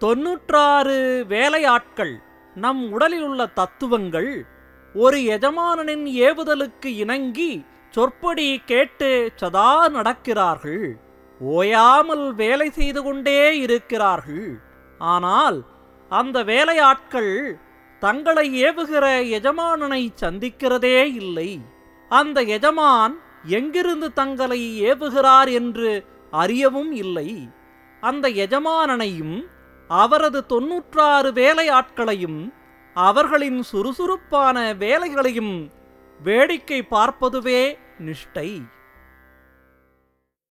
தொன்னூற்றாறு வேலையாட்கள் நம் உடலில் உள்ள தத்துவங்கள் ஒரு எஜமானனின் ஏவுதலுக்கு இணங்கி சொற்படி கேட்டு சதா நடக்கிறார்கள் ஓயாமல் வேலை செய்து கொண்டே இருக்கிறார்கள் ஆனால் அந்த வேலையாட்கள் தங்களை ஏவுகிற எஜமானனை சந்திக்கிறதே இல்லை அந்த எஜமான் எங்கிருந்து தங்களை ஏவுகிறார் என்று அறியவும் இல்லை அந்த எஜமானனையும் அவரது தொன்னூற்றாறு வேலையாட்களையும் அவர்களின் சுறுசுறுப்பான வேலைகளையும் வேடிக்கை பார்ப்பதுவே நிஷ்டை